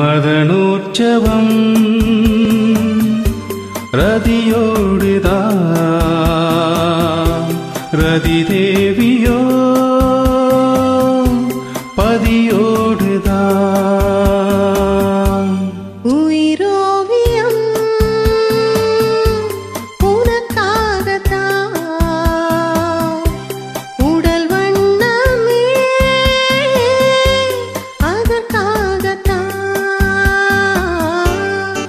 மதனோற்சவம் ரதியோடுதான் ரதி தேவியோ பதியோடுதான் உயிரோவியம் உனக்காகத்தான் உடல் வண்ணமே அதற்காகத்தான்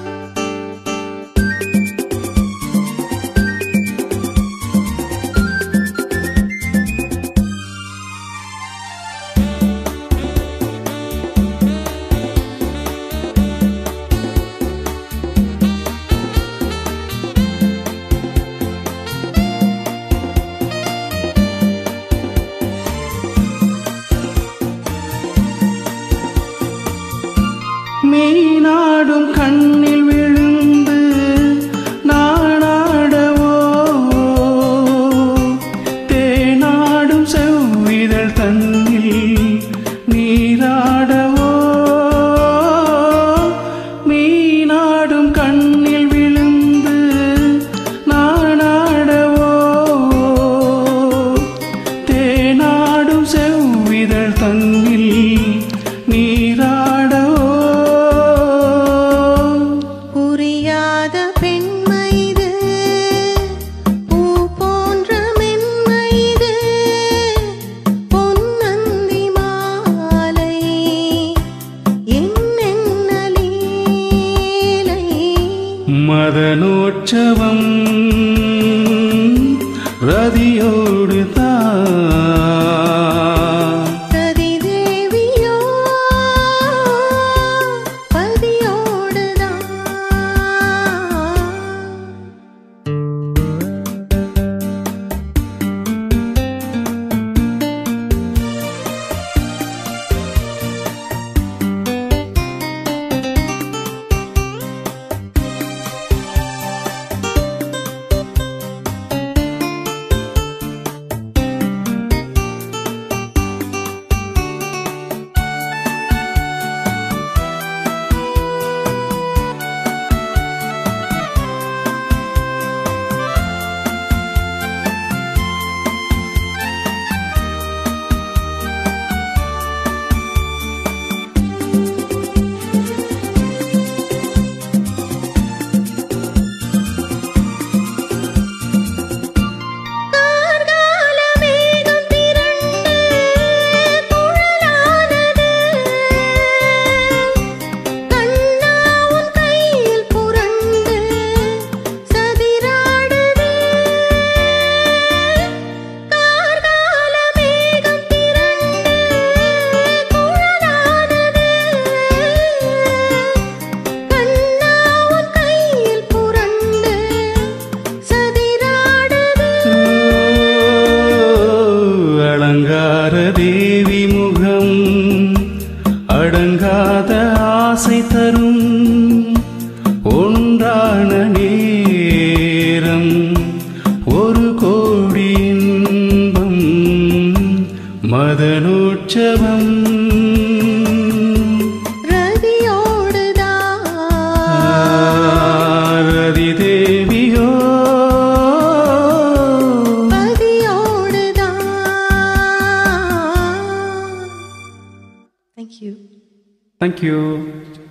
மீனாடும் கண்ணில் விழுந்து நானாடவோ தேனாடும் செவ்விதழ் தன்னில் நீராடவோ மீனாடும் கண்ணில் விழுந்து நானாடவோ தேனாடும் செவ்விதழ் தன்னில் நீராடவோ புரியாத பெண்மை இது பூ போன்ற மென்மை இது பொன்னந்தி மாலை என்னென்ன லீலை மதனோற்சவம் ரதியோடு தான் கதி தேவியோ பதியோடுதான் கார்கால மேகம் திரண்டு குழலானது கண்ணா உன் கையில் புரண்டு சதிராடுது கார்கால மேகம் திரண்டு குழலானது கண்ணா உன் கையில் புரண்டு சதிராடுது அலங்கார தேவி முகம் அடங்காத ஆசை தரும் ஒன்றான நேரம் ஒரு கோடி இன்பம் மதனோற்சவம் ரதியோடுதான் ரதி தேவியோ பதியோடுதான் Thank you. தேங்க்யூ